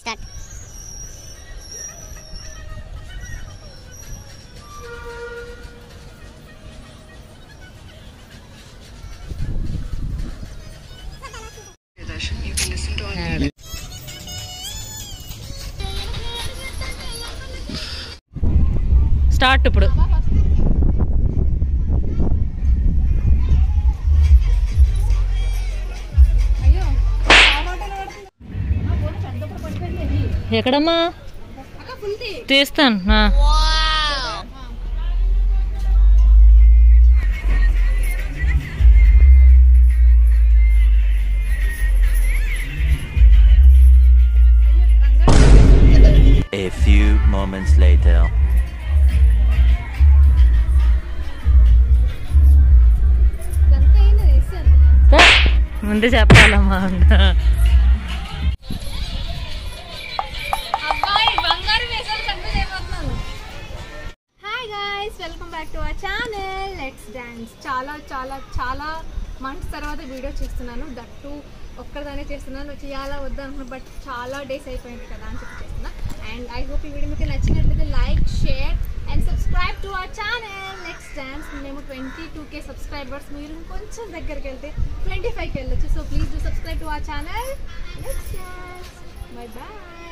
Start Darshan, you can listen to our start ఇప్పుడు ఎక్కడమ్మా తీస్తాను ఆ. A few moments later. ఏ, ముందే చెప్పాలమ్మా hi guys welcome back to our channel let's dance చాలా చాలా చాలా మంత్స్ తర్వాత వీడియో చేస్తున్నాను దట్టు ఒక్కదానే చేస్తున్నాను చేయాలా వద్దా అనుకున్నా బట్ చాలా డేస్ అయిపోయింది కదా అని చెప్పి చేస్తున్నా అండ్ ఐ హోప్ ఈ వీడియో మీకు నచ్చినట్లయితే like share and subscribe to our channel next dance మేము ట్వంటీ టూ కే సబ్స్క్రైబర్స్ మీరు కొంచెం దగ్గరికి వెళ్తే ట్వంటీ ఫైవ్కి వెళ్ళొచ్చు so please do subscribe to our channel next dance bye bye